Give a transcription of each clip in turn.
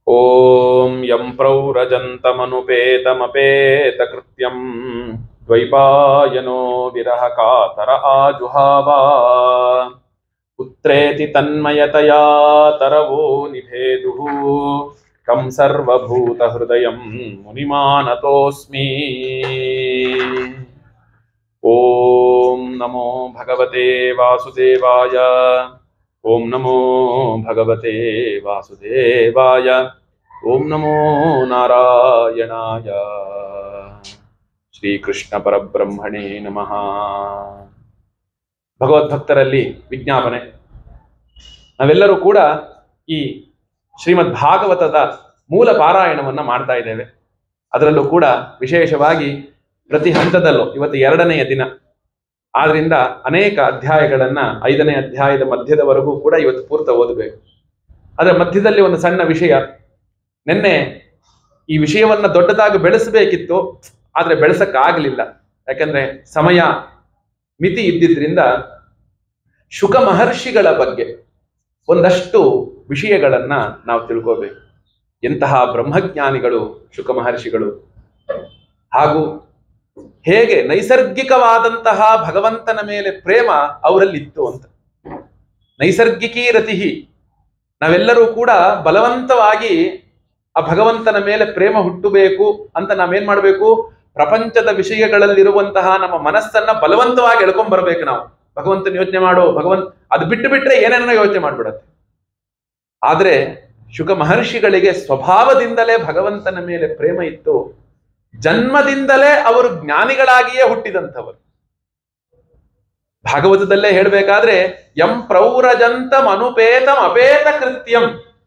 ॐ यं प्रौरजन्तमनुपेतमपेतकृत्यम् द्वैपायनो विरहकातर आजुहावा पुत्रेति तन्मयतया तरवो निभेदुः तं सर्वभूतहृदयं मुनिमानतोऽस्मि ॐ नमो भगवते वासुदेवाय ॐ नमो भगवते वासुदेवाय ॐ नमो नारायणाय ಶ್ರೀಕೃಷ್ಣ ಪರಬ್ರಹ್ಮಣೇ ನಮಃ ಭಗವದ್ಭಕ್ತರಲ್ಲಿ ವಿಜ್ಞಾಪನೆ ನಾವೆಲ್ಲರೂ ಕೂಡ ಈ ಶ್ರೀಮದ್ ಭಾಗವತದ ಮೂಲ ಪಾರಾಯಣವನ್ನ ಮಾಡ್ತಾ ಇದ್ದೇವೆ ಅದರಲ್ಲೂ ಕೂಡ ವಿಶೇಷವಾಗಿ ಪ್ರತಿ ಹಂತದಲ್ಲೂ ಇವತ್ತು ಎರಡನೆಯ ದಿನ ಆದ್ರಿಂದ ಅನೇಕ ಅಧ್ಯಾಯಗಳನ್ನ ಐದನೇ ಅಧ್ಯಾಯದ ಮಧ್ಯದವರೆಗೂ ಕೂಡ ಇವತ್ತು ಪೂರ್ತ ಓದಬೇಕು ಅದರ ಮಧ್ಯದಲ್ಲಿ ಒಂದು ಸಣ್ಣ ವಿಷಯ ನಿನ್ನೆ ಈ ವಿಷಯವನ್ನ ದೊಡ್ಡದಾಗಿ ಬೆಳೆಸಬೇಕಿತ್ತು ಆದ್ರೆ ಬೆಳೆಸಕ್ಕಾಗಲಿಲ್ಲ ಯಾಕಂದ್ರೆ ಸಮಯ ಮಿತಿ ಇದ್ದಿದ್ರಿಂದ ಶುಕ ಮಹರ್ಷಿಗಳ ಬಗ್ಗೆ ಒಂದಷ್ಟು ವಿಷಯಗಳನ್ನ ನಾವು ತಿಳ್ಕೋಬೇಕು ಎಂತಹ ಬ್ರಹ್ಮಜ್ಞಾನಿಗಳು ಶುಕ ಮಹರ್ಷಿಗಳು ಹಾಗೂ ಹೇಗೆ ನೈಸರ್ಗಿಕವಾದಂತಹ ಭಗವಂತನ ಮೇಲೆ ಪ್ರೇಮ ಅವರಲ್ಲಿತ್ತು ಅಂತ ನೈಸರ್ಗಿಕೀ ರತಿಹಿ ನಾವೆಲ್ಲರೂ ಕೂಡ ಬಲವಂತವಾಗಿ ಆ ಭಗವಂತನ ಮೇಲೆ ಪ್ರೇಮ ಹುಟ್ಟಬೇಕು ಅಂತ ನಾವೇನ್ ಮಾಡಬೇಕು ಪ್ರಪಂಚದ ವಿಷಯಗಳಲ್ಲಿರುವಂತಹ ನಮ್ಮ ಮನಸ್ಸನ್ನ ಬಲವಂತವಾಗಿ ಎಳ್ಕೊಂಡ್ ಬರ್ಬೇಕು ನಾವು ಭಗವಂತನ ಯೋಚನೆ ಮಾಡು ಭಗವಂತ ಅದು ಬಿಟ್ಟು ಬಿಟ್ರೆ ಏನೇನೋ ಯೋಚನೆ ಮಾಡ್ಬಿಡತ್ತೆ ಆದ್ರೆ ಶುಕ ಮಹರ್ಷಿಗಳಿಗೆ ಸ್ವಭಾವದಿಂದಲೇ ಭಗವಂತನ ಮೇಲೆ ಪ್ರೇಮ ಇತ್ತು ಜನ್ಮದಿಂದಲೇ ಅವರು ಜ್ಞಾನಿಗಳಾಗಿಯೇ ಹುಟ್ಟಿದಂಥವರು ಭಾಗವತದಲ್ಲೇ ಹೇಳ್ಬೇಕಾದ್ರೆ ಎಂ ಪ್ರೌರಜಂತಂ ಅನುಪೇತಂ ಅಪೇತ ಕೃತ್ಯಂ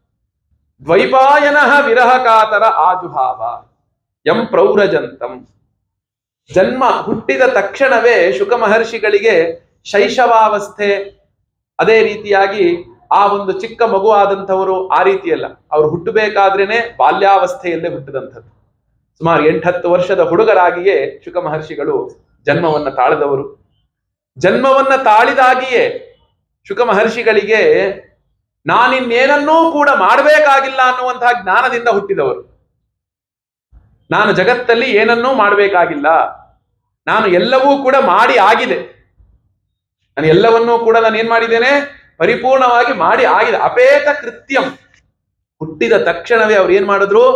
ದ್ವೈಪಾಯನ ವಿರಹ ಕಾತರ ಆಜುಹಾವ ಎಂ ಪ್ರೌರಜಂತಂ ಜನ್ಮ ಹುಟ್ಟಿದ ತಕ್ಷಣವೇ ಶುಕ ಮಹರ್ಷಿಗಳಿಗೆ ಶೈಶವಾವಸ್ಥೆ ಅದೇ ರೀತಿಯಾಗಿ ಆ ಒಂದು ಚಿಕ್ಕ ಮಗು ಆದಂಥವರು ಆ ರೀತಿಯಲ್ಲ ಅವ್ರು ಹುಟ್ಟಬೇಕಾದ್ರೇನೆ ಬಾಲ್ಯಾವಸ್ಥೆಯಲ್ಲೇ ಹುಟ್ಟಿದಂಥದ್ದು ಸುಮಾರು ಎಂಟತ್ತು ವರ್ಷದ ಹುಡುಗರಾಗಿಯೇ ಶುಕ ಮಹರ್ಷಿಗಳು ಜನ್ಮವನ್ನ ತಾಳದವರು ಜನ್ಮವನ್ನ ತಾಳಿದಾಗಿಯೇ ಶುಕ ಮಹರ್ಷಿಗಳಿಗೆ ನಾನಿನ್ನೇನನ್ನೂ ಕೂಡ ಮಾಡಬೇಕಾಗಿಲ್ಲ ಅನ್ನುವಂತಹ ಜ್ಞಾನದಿಂದ ಹುಟ್ಟಿದವರು ನಾನು ಜಗತ್ತಲ್ಲಿ ಏನನ್ನೂ ಮಾಡಬೇಕಾಗಿಲ್ಲ ನಾನು ಎಲ್ಲವೂ ಕೂಡ ಮಾಡಿ ಆಗಿದೆ ನಾನು ಎಲ್ಲವನ್ನೂ ಕೂಡ ನಾನು ಏನ್ ಮಾಡಿದ್ದೇನೆ ಪರಿಪೂರ್ಣವಾಗಿ ಮಾಡಿ ಆಗಿದೆ ಅಪೇತ ಕೃತ್ಯಂ ಹುಟ್ಟಿದ ತಕ್ಷಣವೇ ಅವ್ರು ಏನ್ ಮಾಡಿದ್ರು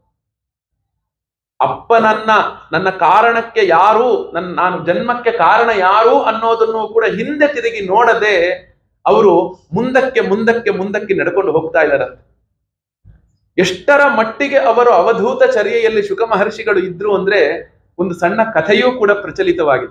ಅಪ್ಪನನ್ನ ನನ್ನ ಕಾರಣಕ್ಕೆ ಯಾರು ನನ್ನ ನಾನು ಜನ್ಮಕ್ಕೆ ಕಾರಣ ಯಾರು ಅನ್ನೋದನ್ನು ಕೂಡ ಹಿಂದೆ ತಿರುಗಿ ನೋಡದೆ ಅವರು ಮುಂದಕ್ಕೆ ಮುಂದಕ್ಕೆ ಮುಂದಕ್ಕೆ ನಡ್ಕೊಂಡು ಹೋಗ್ತಾ ಇದ್ದಾರಂತೆ ಎಷ್ಟರ ಮಟ್ಟಿಗೆ ಅವರು ಅವಧೂತ ಚರ್ಯೆಯಲ್ಲಿ ಶುಕ ಮಹರ್ಷಿಗಳು ಇದ್ರು ಅಂದ್ರೆ ಒಂದು ಸಣ್ಣ ಕಥೆಯೂ ಕೂಡ ಪ್ರಚಲಿತವಾಗಿದೆ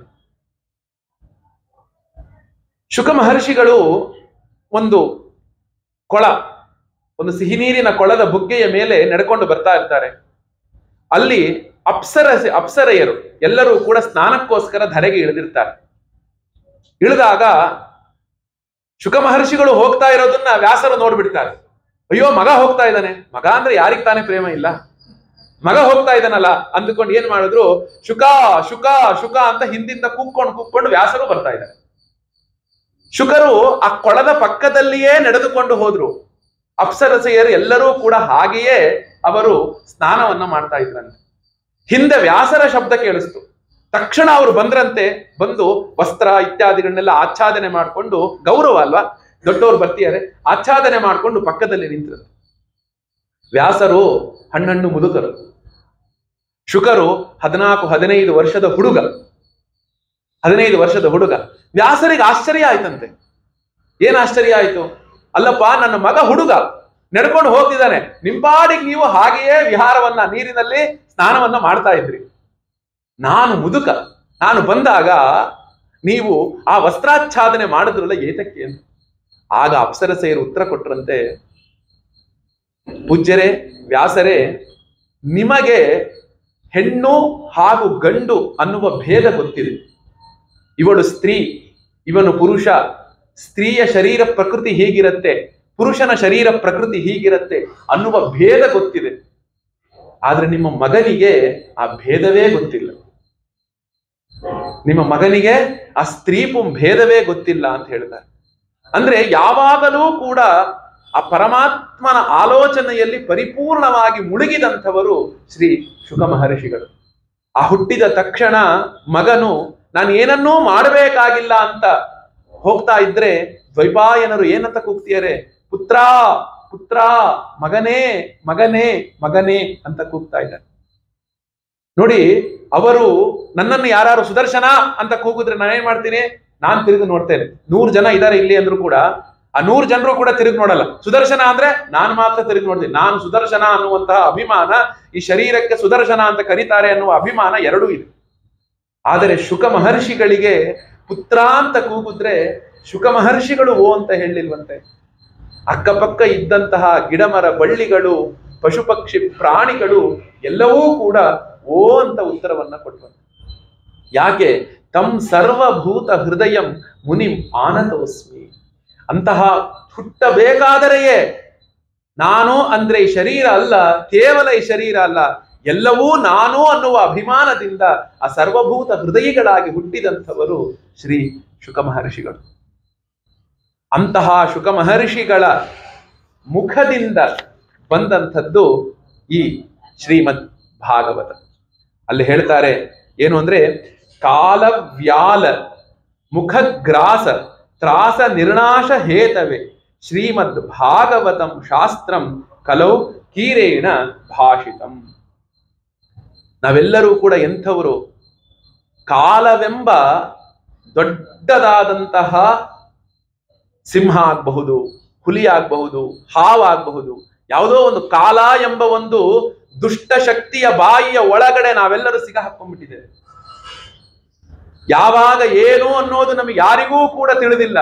ಶುಕ ಮಹರ್ಷಿಗಳು ಒಂದು ಕೊಳ ಒಂದು ಸಿಹಿ ನೀರಿನ ಕೊಳದ ಬುಗ್ಗೆಯ ಮೇಲೆ ನಡ್ಕೊಂಡು ಬರ್ತಾ ಇರ್ತಾರೆ ಅಲ್ಲಿ ಅಪ್ಸರ ಅಪ್ಸರೆಯರು ಎಲ್ಲರೂ ಕೂಡ ಸ್ನಾನಕ್ಕೋಸ್ಕರ ಧರೆಗೆ ಇಳಿದಿರ್ತಾರೆ ಇಳಿದಾಗ ಶುಕ ಮಹರ್ಷಿಗಳು ಹೋಗ್ತಾ ಇರೋದನ್ನ ವ್ಯಾಸರು ನೋಡ್ಬಿಡ್ತಾರೆ ಅಯ್ಯೋ ಮಗ ಹೋಗ್ತಾ ಇದ್ದಾನೆ ಮಗ ಅಂದ್ರೆ ಯಾರಿಗ್ ತಾನೇ ಪ್ರೇಮ ಇಲ್ಲ ಮಗ ಹೋಗ್ತಾ ಇದ್ದಾನಲ್ಲ ಅಂದುಕೊಂಡು ಏನ್ ಮಾಡಿದ್ರು ಶುಕ ಶುಕ ಶುಕ ಅಂತ ಹಿಂದಿಂದ ಕೂಕ್ಕೊಂಡು ಕೂಕ್ಕೊಂಡು ವ್ಯಾಸರು ಬರ್ತಾ ಇದ್ದಾರೆ ಶುಕರು ಆ ಕೊಳದ ಪಕ್ಕದಲ್ಲಿಯೇ ನಡೆದುಕೊಂಡು ಹೋದ್ರು ಅಪ್ಸರಸೆಯರು ಎಲ್ಲರೂ ಕೂಡ ಹಾಗೆಯೇ ಅವರು ಸ್ನಾನವನ್ನ ಮಾಡ್ತಾ ಇದ್ರಂತೆ ಹಿಂದೆ ವ್ಯಾಸರ ಶಬ್ದ ಕೇಳಿಸ್ತು ತಕ್ಷಣ ಅವರು ಬಂದ್ರಂತೆ ಬಂದು ವಸ್ತ್ರ ಇತ್ಯಾದಿಗಳನ್ನೆಲ್ಲ ಆಚ್ಛಾದನೆ ಮಾಡಿಕೊಂಡು ಗೌರವ ಅಲ್ವಾ ದೊಡ್ಡವರು ಬರ್ತಿದ್ದಾರೆ ಆಚ್ಛಾದನೆ ಮಾಡಿಕೊಂಡು ಪಕ್ಕದಲ್ಲಿ ನಿಂತರಂತೆ ವ್ಯಾಸರು ಹಣ್ಣಣ್ಣು ಮುದುಕರು ಶುಕರು ಹದಿನಾಲ್ಕು ಹದಿನೈದು ವರ್ಷದ ಹುಡುಗ ಹದಿನೈದು ವರ್ಷದ ಹುಡುಗ ವ್ಯಾಸರಿಗೆ ಆಶ್ಚರ್ಯ ಆಯ್ತಂತೆ ಏನ್ ಆಶ್ಚರ್ಯ ಆಯ್ತು ಅಲ್ಲಪ್ಪ ನನ್ನ ಮಗ ಹುಡುಗ ನಡ್ಕೊಂಡು ಹೋಗ್ತಿದ್ದಾನೆ ನಿಂಪಾಡಿಗೆ ನೀವು ಹಾಗೆಯೇ ವಿಹಾರವನ್ನ ನೀರಿನಲ್ಲಿ ಸ್ನಾನವನ್ನ ಮಾಡ್ತಾ ಇದ್ರಿ ನಾನು ಮುದುಕ ನಾನು ಬಂದಾಗ ನೀವು ಆ ವಸ್ತ್ರಾಚ್ಛಾದನೆ ಮಾಡಿದ್ರಲ್ಲ ಏತಕ್ಕೆ ಅಂತ ಆಗ ಅಪ್ಸರಸೆಯರು ಉತ್ತರ ಕೊಟ್ರಂತೆ ಪೂಜ್ಯರೇ ವ್ಯಾಸರೇ ನಿಮಗೆ ಹೆಣ್ಣು ಹಾಗೂ ಗಂಡು ಅನ್ನುವ ಭೇದ ಗೊತ್ತಿದೆ ಇವಳು ಸ್ತ್ರೀ ಇವನು ಪುರುಷ ಸ್ತ್ರೀಯ ಶರೀರ ಪ್ರಕೃತಿ ಹೀಗಿರತ್ತೆ ಪುರುಷನ ಶರೀರ ಪ್ರಕೃತಿ ಹೀಗಿರತ್ತೆ ಅನ್ನುವ ಭೇದ ಗೊತ್ತಿದೆ ಆದ್ರೆ ನಿಮ್ಮ ಮಗನಿಗೆ ಆ ಭೇದವೇ ಗೊತ್ತಿಲ್ಲ ನಿಮ್ಮ ಮಗನಿಗೆ ಆ ಸ್ತ್ರೀ ಪುಂ ಭೇದವೇ ಗೊತ್ತಿಲ್ಲ ಅಂತ ಹೇಳ್ತಾರೆ ಅಂದ್ರೆ ಯಾವಾಗಲೂ ಕೂಡ ಆ ಪರಮಾತ್ಮನ ಆಲೋಚನೆಯಲ್ಲಿ ಪರಿಪೂರ್ಣವಾಗಿ ಮುಳುಗಿದಂಥವರು ಶ್ರೀ ಶುಕ ಮಹರ್ಷಿಗಳು ಆ ಹುಟ್ಟಿದ ತಕ್ಷಣ ಮಗನು ನಾನು ಏನನ್ನೂ ಮಾಡಬೇಕಾಗಿಲ್ಲ ಅಂತ ಹೋಗ್ತಾ ಇದ್ರೆ ದ್ವೈಪಾಯನರು ಏನಂತ ಕೂಗ್ತಿದ್ದಾರೆ ಪುತ್ರ ಪುತ್ರ ಮಗನೇ ಮಗನೇ ಮಗನೇ ಅಂತ ಕೂಗ್ತಾ ಇದ್ದಾರೆ ನೋಡಿ ಅವರು ನನ್ನನ್ನು ಯಾರು ಸುದರ್ಶನ ಅಂತ ಕೂಗಿದ್ರೆ ನಾನೇನ್ ಮಾಡ್ತೀನಿ ನಾನ್ ತಿರುಗಿ ನೋಡ್ತೇನೆ ನೂರು ಜನ ಇದ್ದಾರೆ ಇಲ್ಲಿ ಅಂದ್ರೂ ಕೂಡ ಆ ನೂರು ಜನರು ಕೂಡ ತಿರುಗಿ ನೋಡಲ್ಲ ಸುದರ್ಶನ ಅಂದ್ರೆ ನಾನು ಮಾತ್ರ ತಿರುಗಿ ನೋಡ್ತೀನಿ ನಾನು ಸುದರ್ಶನ ಅನ್ನುವಂತಹ ಅಭಿಮಾನ ಈ ಶರೀರಕ್ಕೆ ಸುದರ್ಶನ ಅಂತ ಕರೀತಾರೆ ಅನ್ನುವ ಅಭಿಮಾನ ಎರಡೂ ಇದೆ ಆದರೆ ಶುಕ ಮಹರ್ಷಿಗಳಿಗೆ ಪುತ್ರ ಅಂತ ಕೂಗಿದ್ರೆ ಶುಕ ಮಹರ್ಷಿಗಳು ಓ ಅಂತ ಹೇಳಿಲ್ವಂತೆ ಅಕ್ಕಪಕ್ಕ ಇದ್ದಂತಹ ಗಿಡಮರ ಬಳ್ಳಿಗಳು ಪಶು ಪಕ್ಷಿ ಪ್ರಾಣಿಗಳು ಎಲ್ಲವೂ ಕೂಡ ಓ ಅಂತ ಉತ್ತರವನ್ನ ಕೊಟ್ಟರು ಯಾಕೆ ತಂ ಸರ್ವಭೂತ ಹೃದಯಂ ಮುನಿಂ ಆನತೋಸ್ಮಿ ಅಂತಹ ಹುಟ್ಟಬೇಕಾದರೆಯೇ ನಾನು ಅಂದ್ರೆ ಈ ಶರೀರ ಅಲ್ಲ ಕೇವಲ ಈ ಶರೀರ ಅಲ್ಲ ಎಲ್ಲವೂ ನಾನು ಅನ್ನುವ ಅಭಿಮಾನದಿಂದ ಆ ಸರ್ವಭೂತ ಹೃದಯಿಗಳಾಗಿ ಹುಟ್ಟಿದಂಥವರು ಶ್ರೀ ಶುಕ ಮಹರ್ಷಿಗಳು ಅಂತಹ ಶುಕ ಮಹರ್ಷಿಗಳ ಮುಖದಿಂದ ಬಂದಂಥದ್ದು ಈ ಶ್ರೀಮದ್ ಭಾಗವತ ಅಲ್ಲಿ ಹೇಳ್ತಾರೆ ಏನು ಅಂದ್ರೆ ಕಾಲವ್ಯಾಲ ಮುಖಗ್ರಾಸ ತ್ರಾಸ ನಿರ್ನಾಶ ಹೇತವೆ ಶ್ರೀಮದ್ ಭಾಗವತಂ ಶಾಸ್ತ್ರಂ ಕಲೌ ಕೀರೇಣ ಭಾಷಿತಂ ನಾವೆಲ್ಲರೂ ಕೂಡ ಎಂಥವರು ಕಾಲವೆಂಬ ದೊಡ್ಡದಾದಂತಹ ಸಿಂಹ ಆಗಬಹುದು ಹುಲಿ ಆಗಬಹುದು ಹಾವಾಗಬಹುದು ಯಾವುದೋ ಒಂದು ಕಾಲ ಎಂಬ ಒಂದು ದುಷ್ಟ ಶಕ್ತಿಯ ಬಾಯಿಯ ಒಳಗಡೆ ನಾವೆಲ್ಲರೂ ಸಿಗ ಹಾಕೊಂಡ್ಬಿಟ್ಟಿದ್ದೇವೆ ಯಾವಾಗ ಏನು ಅನ್ನೋದು ನಮಗೆ ಯಾರಿಗೂ ಕೂಡ ತಿಳಿದಿಲ್ಲ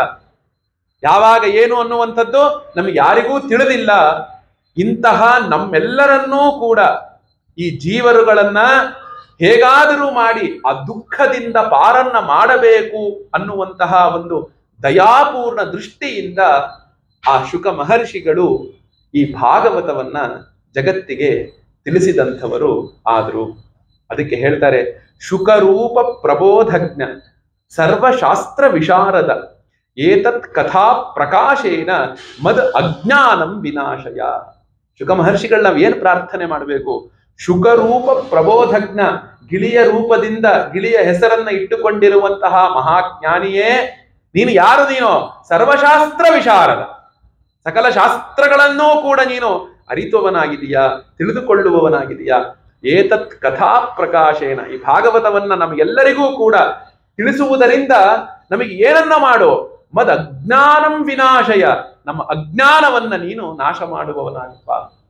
ಯಾವಾಗ ಏನು ಅನ್ನುವಂಥದ್ದು ನಮಗೆ ಯಾರಿಗೂ ತಿಳಿದಿಲ್ಲ ಇಂತಹ ನಮ್ಮೆಲ್ಲರನ್ನೂ ಕೂಡ ಈ ಜೀವರುಗಳನ್ನ ಹೇಗಾದರೂ ಮಾಡಿ ಆ ದುಃಖದಿಂದ ಪಾರನ್ನ ಮಾಡಬೇಕು ಅನ್ನುವಂತಹ ಒಂದು ದಯಾಪೂರ್ಣ ದೃಷ್ಟಿಯಿಂದ ಆ ಶುಕ ಮಹರ್ಷಿಗಳು ಈ ಭಾಗವತವನ್ನ ಜಗತ್ತಿಗೆ ತಿಳಿಸಿದಂಥವರು ಆದರು ಅದಕ್ಕೆ ಹೇಳ್ತಾರೆ ಶುಕರೂಪ ಪ್ರಬೋಧಜ್ಞ ಸರ್ವಶಾಸ್ತ್ರ ವಿಶಾರದ ಏತತ್ ಕಥಾ ಪ್ರಕಾಶೇನ ಮದ್ ಅಜ್ಞಾನಂ ವಿನಾಶಯ ಶುಕ ಮಹರ್ಷಿಗಳು ನಾವ್ ಏನ್ ಪ್ರಾರ್ಥನೆ ಮಾಡಬೇಕು ಶುಕರೂಪ ಪ್ರಬೋಧಜ್ಞ ಗಿಳಿಯ ರೂಪದಿಂದ ಗಿಳಿಯ ಹೆಸರನ್ನ ಇಟ್ಟುಕೊಂಡಿರುವಂತಹ ಮಹಾಜ್ಞಾನಿಯೇ ನೀನು ಯಾರು ನೀನು ಸರ್ವಶಾಸ್ತ್ರ ವಿಶಾರದ ಸಕಲ ಶಾಸ್ತ್ರಗಳನ್ನೂ ಕೂಡ ನೀನು ಅರಿತುವವನಾಗಿದೀಯಾ ತಿಳಿದುಕೊಳ್ಳುವವನಾಗಿದೀಯಾ ಏತತ್ ಕಥಾ ಪ್ರಕಾಶೇನ ಈ ಭಾಗವತವನ್ನ ನಮಗೆಲ್ಲರಿಗೂ ಕೂಡ ತಿಳಿಸುವುದರಿಂದ ನಮಗೆ ಏನನ್ನ ಮಾಡು ಮದ್ ಅಜ್ಞಾನಂ ವಿನಾಶಯ ನಮ್ಮ ಅಜ್ಞಾನವನ್ನ ನೀನು ನಾಶ ಮಾಡುವವನಾಗಿಪ್ಪ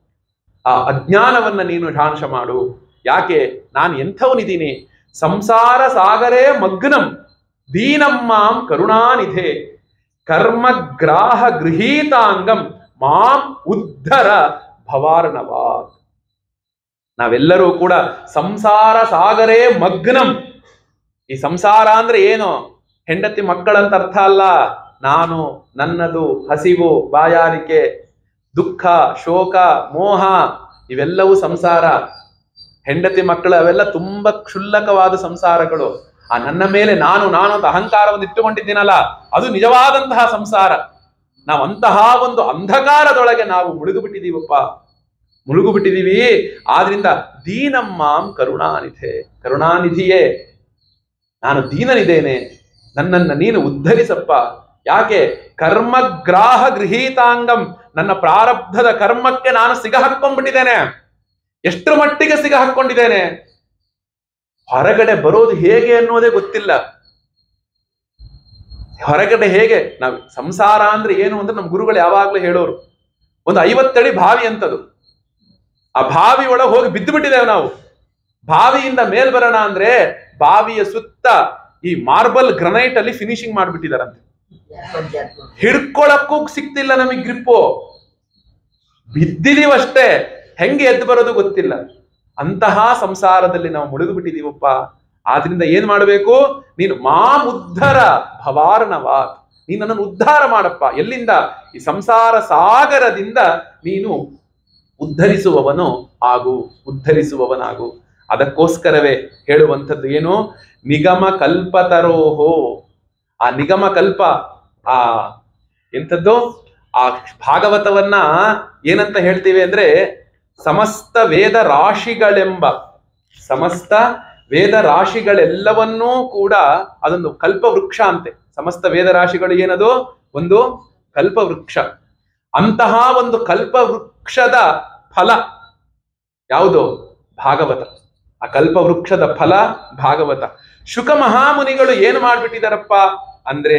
ಆ ಅಜ್ಞಾನವನ್ನ ನೀನು ನಾಶ ಮಾಡು ಯಾಕೆ ನಾನು ಎಂಥವನಿದ್ದೀನಿ ಸಂಸಾರ ಸಾಗರೇ ಮಗ್ನಂ ದೀನಮ್ಮಾಂ ಕರುಣಾನಿಧೆ ಕರ್ಮಗ್ರಾಹ ಗೃಹೀತಾಂಗಂ ಮಾಂ ಉದ್ಧರ ಭವಾರ್ಣವಾತ್ ನಾವೆಲ್ಲರೂ ಕೂಡ ಸಂಸಾರ ಸಾಗರೇ ಮಗ್ನಂ ಈ ಸಂಸಾರ ಅಂದ್ರೆ ಏನು ಹೆಂಡತಿ ಮಕ್ಕಳಂತ ಅರ್ಥ ಅಲ್ಲ ನಾನು ನನ್ನದು ಹಸಿವು ಬಾಯಾರಿಕೆ ದುಃಖ ಶೋಕ ಮೋಹ ಇವೆಲ್ಲವೂ ಸಂಸಾರ ಹೆಂಡತಿ ಮಕ್ಕಳು ಅವೆಲ್ಲ ತುಂಬಾ ಕ್ಷುಲ್ಲಕವಾದ ಸಂಸಾರಗಳು ಆ ನನ್ನ ಮೇಲೆ ನಾನು ನಾನು ಅಂತ ಅಹಂಕಾರವನ್ನು ಇಟ್ಟುಕೊಂಡಿದ್ದೀನಲ್ಲ ಅದು ನಿಜವಾದಂತಹ ಸಂಸಾರ ನಾವು ಅಂತಹ ಒಂದು ಅಂಧಕಾರದೊಳಗೆ ನಾವು ಮುಳುಗು ಬಿಟ್ಟಿದೀವಪ್ಪ ಮುಳುಗು ಬಿಟ್ಟಿದೀವಿ ಆದ್ರಿಂದ ದೀನಮ್ಮಾಂ ಕರುಣಾನಿಧೆ ಕರುಣಾನಿಧಿಯೇ ನಾನು ದೀನನಿದ್ದೇನೆ ನನ್ನನ್ನ ನೀನು ಉದ್ಧರಿಸಪ್ಪ ಯಾಕೆ ಕರ್ಮಗ್ರಾಹ ಗೃಹೀತಾಂಗಂ ನನ್ನ ಪ್ರಾರಬ್ಧದ ಕರ್ಮಕ್ಕೆ ನಾನು ಸಿಗ ಹಾಕೊಂಡ್ಬಿಟ್ಟಿದ್ದೇನೆ ಎಷ್ಟು ಮಟ್ಟಿಗೆ ಸಿಗ ಹಾಕೊಂಡಿದ್ದೇನೆ ಹೊರಗಡೆ ಬರೋದು ಹೇಗೆ ಅನ್ನೋದೇ ಗೊತ್ತಿಲ್ಲ ಹೊರಗಡೆ ಹೇಗೆ ನಾವು ಸಂಸಾರ ಅಂದ್ರೆ ಏನು ಅಂದ್ರೆ ನಮ್ಮ ಗುರುಗಳು ಯಾವಾಗ್ಲೂ ಹೇಳೋರು ಒಂದು ಐವತ್ತಡಿ ಬಾವಿ ಅಂತದು ಆ ಬಾವಿ ಒಳಗೆ ಹೋಗಿ ಬಿದ್ದು ಬಿಟ್ಟಿದ್ದೇವೆ ನಾವು ಬಾವಿಯಿಂದ ಮೇಲ್ ಬರೋಣ ಅಂದ್ರೆ ಬಾವಿಯ ಸುತ್ತ ಈ ಮಾರ್ಬಲ್ ಗ್ರನೈಟ್ ಅಲ್ಲಿ ಫಿನಿಶಿಂಗ್ ಮಾಡ್ಬಿಟ್ಟಿದಾರಂತೆ ಹಿಡ್ಕೊಳಕ್ಕೂ ಸಿಕ್ತಿಲ್ಲ ನಮಗೆ ಗ್ರಿಪ್ಪು ಬಿದ್ದಿದೀವಷ್ಟೇ ಹೆಂಗೆ ಎದ್ದು ಬರೋದು ಗೊತ್ತಿಲ್ಲ ಅಂತಹ ಸಂಸಾರದಲ್ಲಿ ನಾವು ಮುಳುಗು ಬಿಟ್ಟಿದೀವಪ್ಪ ಆದ್ರಿಂದ ಏನ್ ಮಾಡಬೇಕು ನೀನು ಮಾಂ ಉದ್ಧರ ಭವಾರ್ಣವಾ ನೀನು ನನ್ನನ್ನು ಉದ್ಧಾರ ಮಾಡಪ್ಪ ಎಲ್ಲಿಂದ ಈ ಸಂಸಾರ ಸಾಗರದಿಂದ ನೀನು ಉದ್ಧರಿಸುವವನು ಆಗು ಉದ್ಧರಿಸುವವನಾಗು ಅದಕ್ಕೋಸ್ಕರವೇ ಹೇಳುವಂಥದ್ದು ಏನು ನಿಗಮ ಕಲ್ಪತರೋಹೋ ಆ ನಿಗಮ ಕಲ್ಪ ಆ ಎಂಥದ್ದು ಆ ಭಾಗವತವನ್ನ ಏನಂತ ಹೇಳ್ತೀವಿ ಅಂದ್ರೆ ಸಮಸ್ತ ವೇದ ರಾಶಿಗಳೆಂಬ ಸಮಸ್ತ ವೇದ ರಾಶಿಗಳೆಲ್ಲವನ್ನೂ ಕೂಡ ಅದೊಂದು ಕಲ್ಪವೃಕ್ಷ ಅಂತೆ ಸಮಸ್ತ ವೇದ ರಾಶಿಗಳು ಏನದು ಒಂದು ಕಲ್ಪವೃಕ್ಷ ಅಂತಹ ಒಂದು ಕಲ್ಪವೃಕ್ಷದ ಫಲ ಯಾವುದು ಭಾಗವತ ಆ ಕಲ್ಪವೃಕ್ಷದ ಫಲ ಭಾಗವತ ಶುಕ ಮಹಾಮುನಿಗಳು ಏನು ಮಾಡ್ಬಿಟ್ಟಿದಾರಪ್ಪ ಅಂದ್ರೆ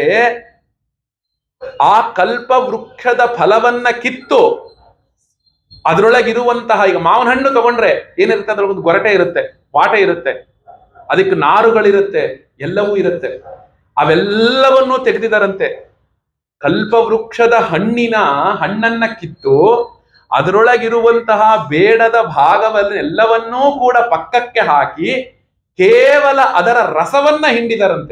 ಆ ಕಲ್ಪವೃಕ್ಷದ ಫಲವನ್ನ ಕಿತ್ತು ಅದರೊಳಗಿರುವಂತಹ ಈಗ ಮಾವಿನ ಹಣ್ಣು ತಗೊಂಡ್ರೆ ಏನಿರುತ್ತೆ ಅದ್ರೊಳಗೆ ಒಂದು ಗೊರಟೆ ಇರುತ್ತೆ ವಾಟೆ ಇರುತ್ತೆ ಅದಕ್ಕೆ ನಾರುಗಳಿರುತ್ತೆ ಎಲ್ಲವೂ ಇರುತ್ತೆ ಅವೆಲ್ಲವನ್ನೂ ತೆಗೆದಿದ್ದಾರಂತೆ ಕಲ್ಪವೃಕ್ಷದ ಹಣ್ಣಿನ ಹಣ್ಣನ್ನ ಕಿತ್ತು ಅದರೊಳಗಿರುವಂತಹ ಬೇಡದ ಭಾಗವನ್ನೆಲ್ಲವನ್ನೂ ಕೂಡ ಪಕ್ಕಕ್ಕೆ ಹಾಕಿ ಕೇವಲ ಅದರ ರಸವನ್ನ ಹಿಂಡಿದರಂತೆ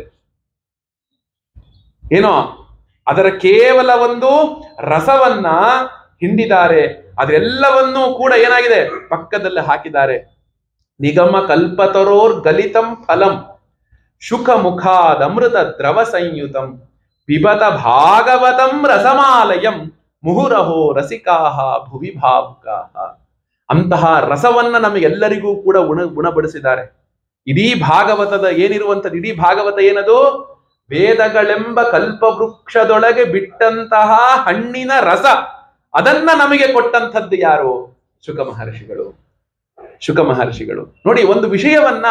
ಏನೋ ಅದರ ಕೇವಲ ಒಂದು ರಸವನ್ನ ಹಿಂಡಿದ್ದಾರೆ ಅದೆಲ್ಲವನ್ನೂ ಕೂಡ ಏನಾಗಿದೆ ಪಕ್ಕದಲ್ಲಿ ಹಾಕಿದ್ದಾರೆ ನಿಗಮ ಕಲ್ಪತರೋರ್ ಗಲಿತಂ ಫಲಂ ಶುಕ ಮುಖಾದಮೃತ ದ್ರವ ಸಂಯುತಂ ಪಿಬತ ಭಾಗವತಂ ರಸಮಾಲಯಂ ಮುಹುರಹೋ ರಸಿಕಾಹ ಭುವಿ ಭಾವುಕಾಹ ಅಂತಹ ರಸವನ್ನ ನಮಗೆಲ್ಲರಿಗೂ ಕೂಡ ಉಣ ಗುಣಪಡಿಸಿದ್ದಾರೆ ಇಡೀ ಭಾಗವತದ ಏನಿರುವಂತದ್ದು ಇಡೀ ಭಾಗವತ ಏನದು ವೇದಗಳೆಂಬ ಕಲ್ಪವೃಕ್ಷದೊಳಗೆ ಬಿಟ್ಟಂತಹ ಹಣ್ಣಿನ ರಸ ಅದನ್ನ ನಮಗೆ ಕೊಟ್ಟಂಥದ್ದು ಯಾರು ಶುಕ ಮಹರ್ಷಿಗಳು ಶುಕ ಮಹರ್ಷಿಗಳು ನೋಡಿ ಒಂದು ವಿಷಯವನ್ನ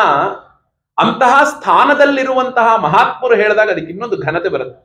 ಅಂತಹ ಸ್ಥಾನದಲ್ಲಿರುವಂತಹ ಮಹಾತ್ಮರು ಹೇಳಿದಾಗ ಅದಕ್ಕೆ ಇನ್ನೊಂದು ಘನತೆ ಬರುತ್ತೆ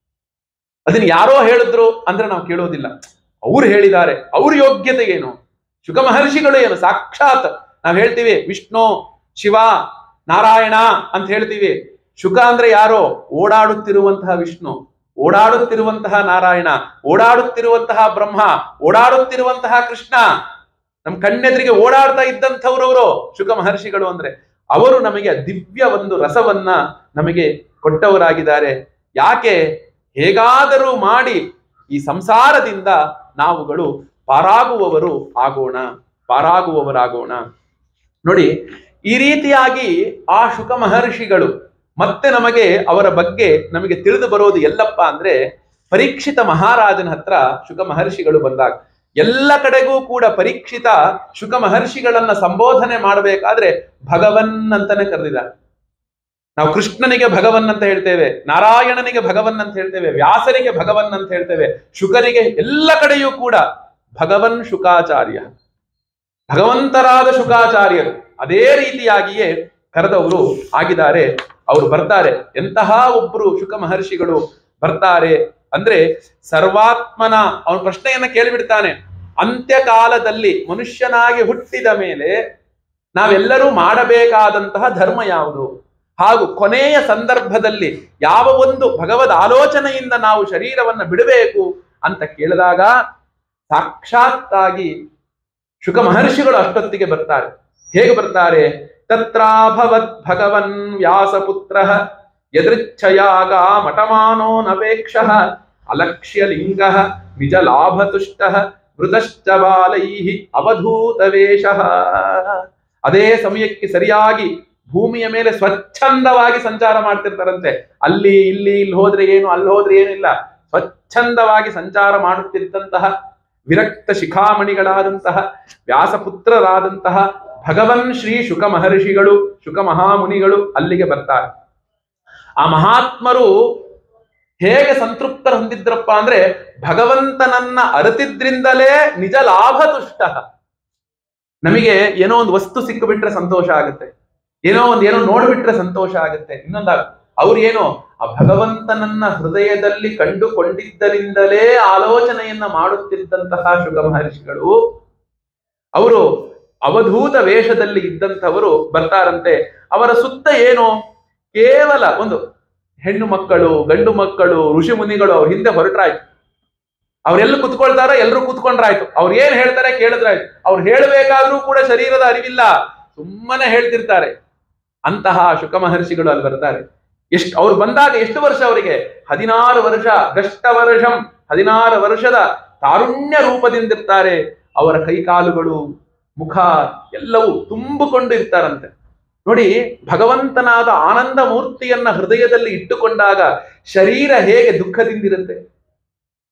ಅದನ್ನ ಯಾರೋ ಹೇಳಿದ್ರು ಅಂದ್ರೆ ನಾವು ಕೇಳೋದಿಲ್ಲ ಅವ್ರು ಹೇಳಿದ್ದಾರೆ ಅವ್ರ ಯೋಗ್ಯತೆ ಏನು ಶುಕ ಮಹರ್ಷಿಗಳು ಏನು ಸಾಕ್ಷಾತ್ ನಾವ್ ಹೇಳ್ತೀವಿ ವಿಷ್ಣು ಶಿವ ನಾರಾಯಣ ಅಂತ ಹೇಳ್ತೀವಿ ಶುಕ ಅಂದ್ರೆ ಯಾರೋ ಓಡಾಡುತ್ತಿರುವಂತಹ ವಿಷ್ಣು ಓಡಾಡುತ್ತಿರುವಂತಹ ನಾರಾಯಣ ಓಡಾಡುತ್ತಿರುವಂತಹ ಬ್ರಹ್ಮ ಓಡಾಡುತ್ತಿರುವಂತಹ ಕೃಷ್ಣ ನಮ್ ಕಣ್ಣೆದುರಿಗೆ ಓಡಾಡ್ತಾ ಇದ್ದಂಥವ್ರವರು ಶುಕ ಮಹರ್ಷಿಗಳು ಅಂದ್ರೆ ಅವರು ನಮಗೆ ದಿವ್ಯ ಒಂದು ರಸವನ್ನ ನಮಗೆ ಕೊಟ್ಟವರಾಗಿದ್ದಾರೆ ಯಾಕೆ ಹೇಗಾದರೂ ಮಾಡಿ ಈ ಸಂಸಾರದಿಂದ ನಾವುಗಳು ಪಾರಾಗುವವರು ಆಗೋಣ ಪಾರಾಗುವವರಾಗೋಣ ನೋಡಿ ಈ ರೀತಿಯಾಗಿ ಆ ಶುಕ ಮಹರ್ಷಿಗಳು ಮತ್ತೆ ನಮಗೆ ಅವರ ಬಗ್ಗೆ ನಮಗೆ ತಿಳಿದು ಬರೋದು ಎಲ್ಲಪ್ಪ ಅಂದ್ರೆ ಪರೀಕ್ಷಿತ ಮಹಾರಾಜನ ಹತ್ರ ಶುಕ ಮಹರ್ಷಿಗಳು ಬಂದಾಗ ಎಲ್ಲ ಕಡೆಗೂ ಕೂಡ ಪರೀಕ್ಷಿತ ಶುಕ ಮಹರ್ಷಿಗಳನ್ನ ಸಂಬೋಧನೆ ಮಾಡಬೇಕಾದ್ರೆ ಭಗವನ್ ಅಂತಾನೆ ಕರೆದಿದ್ದಾರೆ ನಾವು ಕೃಷ್ಣನಿಗೆ ಭಗವನ್ ಅಂತ ಹೇಳ್ತೇವೆ ನಾರಾಯಣನಿಗೆ ಭಗವನ್ ಅಂತ ಹೇಳ್ತೇವೆ ವ್ಯಾಸರಿಗೆ ಭಗವನ್ ಅಂತ ಹೇಳ್ತೇವೆ ಶುಕರಿಗೆ ಎಲ್ಲ ಕಡೆಯೂ ಕೂಡ ಭಗವನ್ ಶುಕಾಚಾರ್ಯ ಭಗವಂತರಾದ ಶುಕಾಚಾರ್ಯರು ಅದೇ ರೀತಿಯಾಗಿಯೇ ಕರೆದವರು ಆಗಿದ್ದಾರೆ ಅವರು ಬರ್ತಾರೆ ಎಂತಹ ಒಬ್ರು ಶುಕ ಮಹರ್ಷಿಗಳು ಬರ್ತಾರೆ ಅಂದ್ರೆ ಸರ್ವಾತ್ಮನ ಅವನ ಪ್ರಶ್ನೆಯನ್ನ ಕೇಳಿಬಿಡ್ತಾನೆ ಅಂತ್ಯಕಾಲದಲ್ಲಿ ಮನುಷ್ಯನಾಗಿ ಹುಟ್ಟಿದ ಮೇಲೆ ನಾವೆಲ್ಲರೂ ಮಾಡಬೇಕಾದಂತಹ ಧರ್ಮ ಯಾವುದು ಹಾಗೂ ಕೊನೆಯ ಸಂದರ್ಭದಲ್ಲಿ ಯಾವ ಒಂದು ಭಗವದ್ ಆಲೋಚನೆಯಿಂದ ನಾವು ಶರೀರವನ್ನ ಬಿಡಬೇಕು ಅಂತ ಕೇಳಿದಾಗ ಸಾಕ್ಷಾತ್ತಾಗಿ ಶುಕ ಮಹರ್ಷಿಗಳು ಅಷ್ಟೊತ್ತಿಗೆ ಬರ್ತಾರೆ ಹೇಗೆ ಬರ್ತಾರೆ ತತ್ರಾಭವತ್ ಭಗವನ್ ವ್ಯಾಸಪುತ್ರ ಯದೃಚ್ಛಯಾಗ ಮಠಮಾನೋ ನಪೇಕ್ಷ ಅಲಕ್ಷ್ಯ ಲಿಂಗ ನಿಜ ಲಾಭತುಷ್ಟ ಮೃತಶ್ಚ ಬಾಲೈ ಅವಧೂತ ವೇಷ ಅದೇ ಸಮಯಕ್ಕೆ ಸರಿಯಾಗಿ ಭೂಮಿಯ ಮೇಲೆ ಸ್ವಚ್ಛಂದವಾಗಿ ಸಂಚಾರ ಮಾಡ್ತಿರ್ತಾರಂತೆ ಅಲ್ಲಿ ಇಲ್ಲಿ ಇಲ್ಲಿ ಹೋದ್ರೆ ಏನು ಅಲ್ಲಿ ಹೋದ್ರೆ ಏನಿಲ್ಲ ಸ್ವಚ್ಛಂದವಾಗಿ ಸಂಚಾರ ಮಾಡುತ್ತಿದ್ದಂತಹ ವಿರಕ್ತ ಶಿಖಾಮಣಿಗಳಾದಂತಹ ವ್ಯಾಸಪುತ್ರರಾದಂತಹ ಭಗವನ್ ಶ್ರೀ ಶುಕ ಮಹರ್ಷಿಗಳು ಶುಕ ಮಹಾಮುನಿಗಳು ಅಲ್ಲಿಗೆ ಬರ್ತಾರೆ ಆ ಮಹಾತ್ಮರು ಹೇಗೆ ಸಂತೃಪ್ತರ ಹೊಂದಿದ್ರಪ್ಪ ಅಂದ್ರೆ ಭಗವಂತನನ್ನ ಅರತಿದ್ರಿಂದಲೇ ನಿಜ ಲಾಭ ತುಷ್ಟ ನಮಗೆ ಏನೋ ಒಂದು ವಸ್ತು ಸಿಕ್ಕಿಬಿಟ್ರೆ ಸಂತೋಷ ಆಗುತ್ತೆ ಏನೋ ಒಂದು ಏನೋ ನೋಡ್ಬಿಟ್ರೆ ಸಂತೋಷ ಆಗುತ್ತೆ ಇನ್ನೊಂದ ಅವ್ರು ಏನೋ ಆ ಭಗವಂತನನ್ನ ಹೃದಯದಲ್ಲಿ ಕಂಡುಕೊಂಡಿದ್ದರಿಂದಲೇ ಆಲೋಚನೆಯನ್ನ ಮಾಡುತ್ತಿದ್ದಂತಹ ಶುಗ ಮಹರ್ಷಿಗಳು ಅವರು ಅವಧೂತ ವೇಷದಲ್ಲಿ ಇದ್ದಂಥವರು ಬರ್ತಾರಂತೆ ಅವರ ಸುತ್ತ ಏನು ಕೇವಲ ಒಂದು ಹೆಣ್ಣು ಮಕ್ಕಳು ಗಂಡು ಮಕ್ಕಳು ಋಷಿ ಮುನಿಗಳು ಅವ್ರ ಹಿಂದೆ ಹೊರಟ್ರಾಯ್ತು ಅವ್ರೆಲ್ಲ ಕುತ್ಕೊಳ್ತಾರ ಎಲ್ರು ಕುತ್ಕೊಂಡ್ರಾಯ್ತು ಅವ್ರು ಏನ್ ಹೇಳ್ತಾರೆ ಕೇಳಿದ್ರಾಯ್ತು ಅವ್ರು ಹೇಳ್ಬೇಕಾದ್ರೂ ಕೂಡ ಶರೀರದ ಅರಿವಿಲ್ಲ ಸುಮ್ಮನೆ ಹೇಳ್ತಿರ್ತಾರೆ ಅಂತಹ ಶುಕ ಮಹರ್ಷಿಗಳು ಅಲ್ಲಿ ಬರ್ತಾರೆ ಎಷ್ಟು ಅವ್ರು ಬಂದಾಗ ಎಷ್ಟು ವರ್ಷ ಅವರಿಗೆ ಹದಿನಾರು ವರ್ಷ ಗಷ್ಟ ವರ್ಷಂ ಹದಿನಾರು ವರ್ಷದ ತಾರುಣ್ಯ ರೂಪದಿಂದಿರ್ತಾರೆ ಅವರ ಕೈಕಾಲುಗಳು ಮುಖ ಎಲ್ಲವೂ ತುಂಬಿಕೊಂಡು ಇರ್ತಾರಂತೆ ನೋಡಿ ಭಗವಂತನಾದ ಆನಂದ ಮೂರ್ತಿಯನ್ನ ಹೃದಯದಲ್ಲಿ ಇಟ್ಟುಕೊಂಡಾಗ ಶರೀರ ಹೇಗೆ ದುಃಖದಿಂದಿರುತ್ತೆ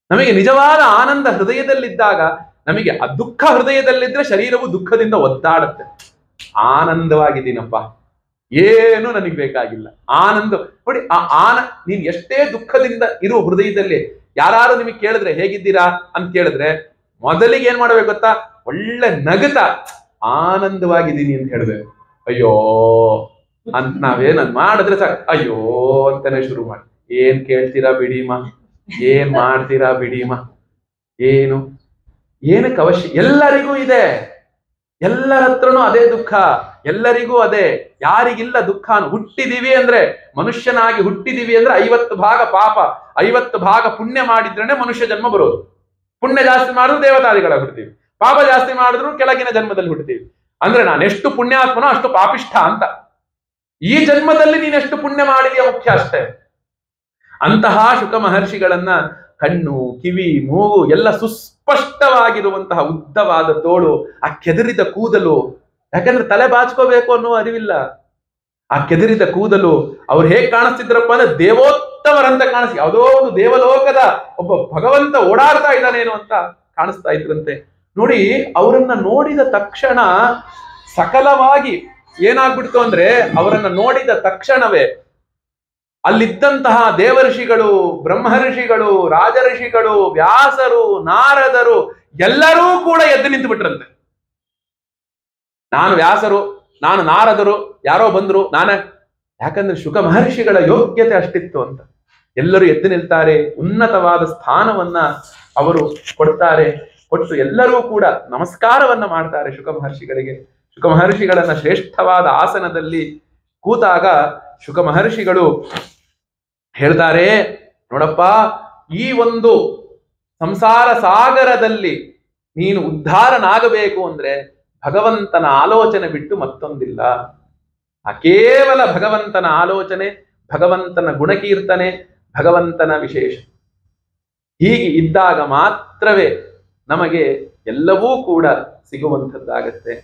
ನಮಗೆ ನಿಜವಾದ ಆನಂದ ಹೃದಯದಲ್ಲಿದ್ದಾಗ ನಮಗೆ ಆ ದುಃಖ ಹೃದಯದಲ್ಲಿದ್ರೆ ಶರೀರವು ದುಃಖದಿಂದ ಒದ್ದಾಡುತ್ತೆ ಆನಂದವಾಗಿದ್ದೀನಪ್ಪ ಏನು ನನಗೆ ಬೇಕಾಗಿಲ್ಲ ಆನಂದ ನೋಡಿ ಆ ಆನ ನೀನ್ ಎಷ್ಟೇ ದುಃಖದಿಂದ ಇರುವ ಹೃದಯದಲ್ಲಿ ಯಾರು ನಿಮಗೆ ಕೇಳಿದ್ರೆ ಹೇಗಿದ್ದೀರಾ ಅಂತ ಕೇಳಿದ್ರೆ ಮೊದಲಿಗೆ ಏನ್ ಮಾಡ್ಬೇಕು ಗೊತ್ತಾ ಒಳ್ಳೆ ನಗತ ಆನಂದವಾಗಿದ್ದೀನಿ ಅಂತ ಹೇಳ್ಬೇಕು ಅಯ್ಯೋ ಅಂತ ನಾವೇನದ್ ಮಾಡಿದ್ರೆ ಸಾಕು ಅಯ್ಯೋ ಅಂತಾನೆ ಶುರು ಮಾಡಿ ಏನ್ ಕೇಳ್ತೀರಾ ಬಿಡಿಮ ಏನ್ ಮಾಡ್ತೀರಾ ಬಿಡಿಮ ಏನು ಏನಕ್ಕೆ ಅವಶ್ಯ ಎಲ್ಲರಿಗೂ ಇದೆ ಎಲ್ಲರ ಹತ್ರನೂ ಅದೇ ದುಃಖ ಎಲ್ಲರಿಗೂ ಅದೇ ಯಾರಿಗಿಲ್ಲ ದುಃಖ ಅನ್ನು ಹುಟ್ಟಿದೀವಿ ಅಂದ್ರೆ ಮನುಷ್ಯನಾಗಿ ಹುಟ್ಟಿದೀವಿ ಅಂದ್ರೆ ಐವತ್ತು ಭಾಗ ಪಾಪ ಐವತ್ತು ಭಾಗ ಪುಣ್ಯ ಮಾಡಿದ್ರೇನೆ ಮನುಷ್ಯ ಜನ್ಮ ಬರೋದು ಪುಣ್ಯ ಜಾಸ್ತಿ ಮಾಡಿದ್ರು ದೇವತಾದಿಗಳ ಹುಡ್ತೀವಿ ಪಾಪ ಜಾಸ್ತಿ ಮಾಡಿದ್ರು ಕೆಳಗಿನ ಜನ್ಮದಲ್ಲಿ ಹುಡ್ತೀವಿ ಅಂದ್ರೆ ನಾನು ಎಷ್ಟು ಪುಣ್ಯಾತ್ಮನೋ ಅಷ್ಟು ಪಾಪಿಷ್ಠ ಅಂತ ಈ ಜನ್ಮದಲ್ಲಿ ನೀನೆಷ್ಟು ಪುಣ್ಯ ಮಾಡಿದೆಯಾ ಮುಖ್ಯ ಅಷ್ಟೇ ಅಂತಹ ಶುಕ ಮಹರ್ಷಿಗಳನ್ನ ಕಣ್ಣು ಕಿವಿ ಮೂಗು ಎಲ್ಲ ಸುಸ್ಪಷ್ಟವಾಗಿರುವಂತಹ ಉದ್ದವಾದ ತೋಳು ಆ ಕೆದರಿದ ಕೂದಲು ಯಾಕಂದ್ರೆ ತಲೆ ಬಾಚ್ಕೋಬೇಕು ಅನ್ನುವ ಅರಿವಿಲ್ಲ ಆ ಕೆದರಿದ ಕೂದಲು ಅವ್ರು ಹೇಗ್ ಕಾಣಿಸ್ತಿದ್ರಪ್ಪ ಅಂದ್ರೆ ದೇವೋತ್ತಮರಂತ ಕಾಣಿಸ್ ಯಾವುದೋ ಒಂದು ದೇವಲೋಕದ ಒಬ್ಬ ಭಗವಂತ ಓಡಾಡ್ತಾ ಇದ್ದಾನೇನೋ ಅಂತ ಕಾಣಿಸ್ತಾ ಇದ್ರಂತೆ ನೋಡಿ ಅವರನ್ನ ನೋಡಿದ ತಕ್ಷಣ ಸಕಲವಾಗಿ ಏನಾಗ್ಬಿಡ್ತು ಅಂದ್ರೆ ಅವರನ್ನ ನೋಡಿದ ತಕ್ಷಣವೇ ಅಲ್ಲಿದ್ದಂತಹ ದೇವಋಷಿಗಳು ಬ್ರಹ್ಮಋಷಿಗಳು ರಾಜಋಷಿಗಳು ವ್ಯಾಸರು ನಾರದರು ಎಲ್ಲರೂ ಕೂಡ ಎದ್ದು ನಿಂತು ಬಿಟ್ರಂತೆ ನಾನು ವ್ಯಾಸರು ನಾನು ನಾರದರು ಯಾರೋ ಬಂದ್ರು ನಾನೇ ಯಾಕಂದ್ರೆ ಶುಕ ಮಹರ್ಷಿಗಳ ಯೋಗ್ಯತೆ ಅಷ್ಟಿತ್ತು ಅಂತ ಎಲ್ಲರೂ ಎದ್ದು ನಿಲ್ತಾರೆ ಉನ್ನತವಾದ ಸ್ಥಾನವನ್ನ ಅವರು ಕೊಡ್ತಾರೆ ಕೊಟ್ಟು ಎಲ್ಲರೂ ಕೂಡ ನಮಸ್ಕಾರವನ್ನ ಮಾಡ್ತಾರೆ ಶುಕ ಮಹರ್ಷಿಗಳಿಗೆ ಶುಕ ಮಹರ್ಷಿಗಳನ್ನ ಶ್ರೇಷ್ಠವಾದ ಆಸನದಲ್ಲಿ ಕೂತಾಗ ಶುಕ ಮಹರ್ಷಿಗಳು ಹೇಳ್ತಾರೆ ನೋಡಪ್ಪ ಈ ಒಂದು ಸಂಸಾರ ಸಾಗರದಲ್ಲಿ ನೀನು ಉದ್ಧಾರನಾಗಬೇಕು ಅಂದ್ರೆ ಭಗವಂತನ ಆಲೋಚನೆ ಬಿಟ್ಟು ಮತ್ತೊಂದಿಲ್ಲ ಆ ಕೇವಲ ಭಗವಂತನ ಆಲೋಚನೆ ಭಗವಂತನ ಗುಣಕೀರ್ತನೆ ಭಗವಂತನ ವಿಶೇಷ ಹೀಗೆ ಇದ್ದಾಗ ಮಾತ್ರವೇ ನಮಗೆ ಎಲ್ಲವೂ ಕೂಡ ಸಿಗುವಂಥದ್ದಾಗತ್ತೆ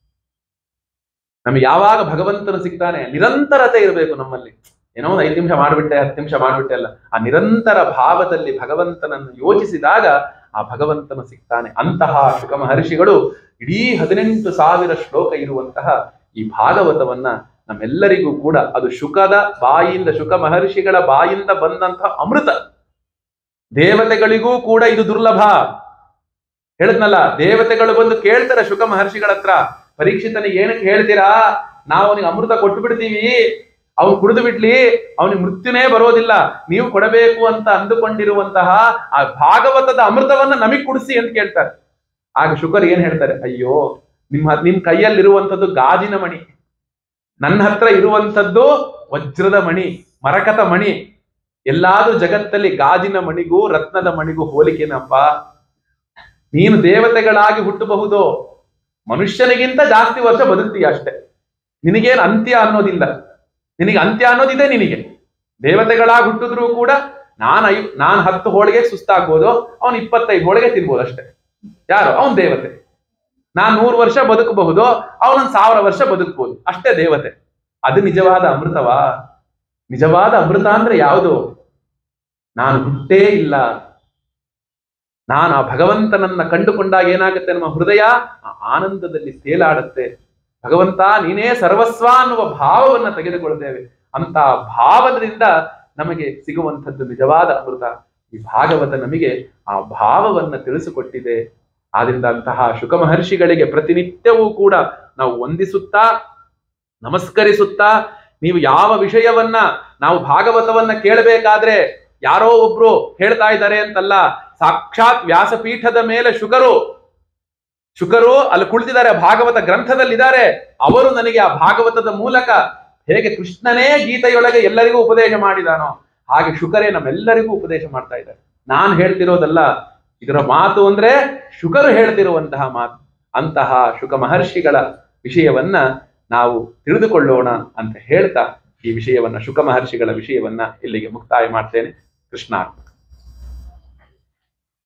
ನಮಗೆ ಯಾವಾಗ ಭಗವಂತನು ಸಿಗ್ತಾನೆ ನಿರಂತರತೆ ಇರಬೇಕು ನಮ್ಮಲ್ಲಿ ಏನೋ ಒಂದು ಐದು ನಿಮಿಷ ಮಾಡ್ಬಿಟ್ಟೆ ಹತ್ತು ನಿಮಿಷ ಮಾಡ್ಬಿಟ್ಟೆ ಅಲ್ಲ ಆ ನಿರಂತರ ಭಾವದಲ್ಲಿ ಭಗವಂತನನ್ನು ಯೋಚಿಸಿದಾಗ ಆ ಭಗವಂತನು ಸಿಗ್ತಾನೆ ಅಂತಹ ಶುಕ ಮಹರ್ಷಿಗಳು ಇಡೀ ಹದಿನೆಂಟು ಸಾವಿರ ಶ್ಲೋಕ ಇರುವಂತಹ ಈ ಭಾಗವತವನ್ನ ನಮ್ಮೆಲ್ಲರಿಗೂ ಕೂಡ ಅದು ಶುಕದ ಬಾಯಿಯಿಂದ ಶುಕ ಮಹರ್ಷಿಗಳ ಬಾಯಿಂದ ಬಂದಂತಹ ಅಮೃತ ದೇವತೆಗಳಿಗೂ ಕೂಡ ಇದು ದುರ್ಲಭ ಹೇಳಿದ್ನಲ್ಲ ದೇವತೆಗಳು ಬಂದು ಕೇಳ್ತಾರೆ ಶುಕ ಮಹರ್ಷಿಗಳ ಹತ್ರ ಪರೀಕ್ಷಿತನಿಗೆ ಏನಕ್ಕೆ ಹೇಳ್ತೀರಾ ನಾವು ಅವನಿಗೆ ಅಮೃತ ಕೊಟ್ಟು ಬಿಡ್ತೀವಿ ಅವನು ಕುಡಿದು ಬಿಡ್ಲಿ ಅವನಿಗೆ ಮೃತ್ಯುನೇ ಬರೋದಿಲ್ಲ ನೀವು ಕೊಡಬೇಕು ಅಂತ ಅಂದುಕೊಂಡಿರುವಂತಹ ಆ ಭಾಗವತದ ಅಮೃತವನ್ನ ನಮಗ್ ಕುಡಿಸಿ ಅಂತ ಕೇಳ್ತಾರೆ ಆಗ ಶುಕರ್ ಏನ್ ಹೇಳ್ತಾರೆ ಅಯ್ಯೋ ನಿಮ್ಮ ನಿಮ್ ಕೈಯಲ್ಲಿರುವಂತದ್ದು ಗಾಜಿನ ಮಣಿ ನನ್ನ ಹತ್ರ ಇರುವಂತದ್ದು ವಜ್ರದ ಮಣಿ ಮರಕತ ಮಣಿ ಎಲ್ಲಾದ್ರೂ ಜಗತ್ತಲ್ಲಿ ಗಾಜಿನ ಮಣಿಗೂ ರತ್ನದ ಮಣಿಗೂ ಹೋಲಿಕೆನಪ್ಪ ನೀನು ದೇವತೆಗಳಾಗಿ ಹುಟ್ಟಬಹುದು ಮನುಷ್ಯನಿಗಿಂತ ಜಾಸ್ತಿ ವರ್ಷ ಬದುಕ್ತೀಯ ಅಷ್ಟೇ ನಿನಗೇನು ಅಂತ್ಯ ಅನ್ನೋದಿಲ್ಲ ನಿನಗೆ ಅಂತ್ಯ ಅನ್ನೋದಿದೆ ನಿನಗೆ ದೇವತೆಗಳಾಗಿ ಹುಟ್ಟಿದ್ರು ಕೂಡ ನಾನು ಐ ನಾನು ಹತ್ತು ಹೋಳಿಗೆ ಸುಸ್ತಾಗ್ಬೋದು ಅವನು ಇಪ್ಪತ್ತೈದು ಹೋಳಿಗೆ ತಿನ್ಬೋದು ಅಷ್ಟೇ ಯಾರು ಅವನ್ ದೇವತೆ ನಾನ್ ನೂರು ವರ್ಷ ಬದುಕಬಹುದು ಅವನೊಂದ್ ಸಾವಿರ ವರ್ಷ ಬದುಕಬಹುದು ಅಷ್ಟೇ ದೇವತೆ ಅದು ನಿಜವಾದ ಅಮೃತವಾ ನಿಜವಾದ ಅಮೃತ ಅಂದ್ರೆ ಯಾವುದು ನಾನು ಹುಟ್ಟೇ ಇಲ್ಲ ನಾನು ಆ ಭಗವಂತನನ್ನ ಕಂಡುಕೊಂಡಾಗ ಏನಾಗುತ್ತೆ ನಮ್ಮ ಹೃದಯ ಆ ಆನಂದದಲ್ಲಿ ತೇಲಾಡುತ್ತೆ ಭಗವಂತ ನೀನೇ ಸರ್ವಸ್ವ ಅನ್ನುವ ಭಾವವನ್ನ ತೆಗೆದುಕೊಳ್ತೇವೆ ಅಂತ ಭಾವದಿಂದ ನಮಗೆ ಸಿಗುವಂಥದ್ದು ನಿಜವಾದ ಅಮೃತ ಈ ಭಾಗವತ ನಮಗೆ ಆ ಭಾವವನ್ನ ತಿಳಿಸಿಕೊಟ್ಟಿದೆ ಆದ್ರಿಂದ ಅಂತಹ ಶುಕ ಮಹರ್ಷಿಗಳಿಗೆ ಪ್ರತಿನಿತ್ಯವೂ ಕೂಡ ನಾವು ವಂದಿಸುತ್ತಾ ನಮಸ್ಕರಿಸುತ್ತಾ ನೀವು ಯಾವ ವಿಷಯವನ್ನ ನಾವು ಭಾಗವತವನ್ನ ಕೇಳಬೇಕಾದ್ರೆ ಯಾರೋ ಒಬ್ರು ಹೇಳ್ತಾ ಇದ್ದಾರೆ ಅಂತಲ್ಲ ಸಾಕ್ಷಾತ್ ವ್ಯಾಸಪೀಠದ ಮೇಲೆ ಶುಕರು ಶುಕರು ಅಲ್ಲಿ ಕುಳಿತಿದ್ದಾರೆ ಭಾಗವತ ಗ್ರಂಥದಲ್ಲಿದ್ದಾರೆ ಅವರು ನನಗೆ ಆ ಭಾಗವತದ ಮೂಲಕ ಹೇಗೆ ಕೃಷ್ಣನೇ ಗೀತೆಯೊಳಗೆ ಎಲ್ಲರಿಗೂ ಉಪದೇಶ ಮಾಡಿದಾನೋ ಹಾಗೆ ಶುಕರೇ ನಮ್ಮೆಲ್ಲರಿಗೂ ಉಪದೇಶ ಮಾಡ್ತಾ ಇದ್ದಾರೆ ನಾನ್ ಹೇಳ್ತಿರೋದಲ್ಲ ಇದರ ಮಾತು ಅಂದ್ರೆ ಶುಕರು ಹೇಳ್ತಿರುವಂತಹ ಮಾತು ಅಂತಹ ಶುಕ ಮಹರ್ಷಿಗಳ ವಿಷಯವನ್ನ ನಾವು ತಿಳಿದುಕೊಳ್ಳೋಣ ಅಂತ ಹೇಳ್ತಾ ಈ ವಿಷಯವನ್ನ ಶುಕ ಮಹರ್ಷಿಗಳ ವಿಷಯವನ್ನ ಇಲ್ಲಿಗೆ ಮುಕ್ತಾಯ ಮಾಡ್ತೇನೆ ಕೃಷ್ಣಾರ್ಪಣ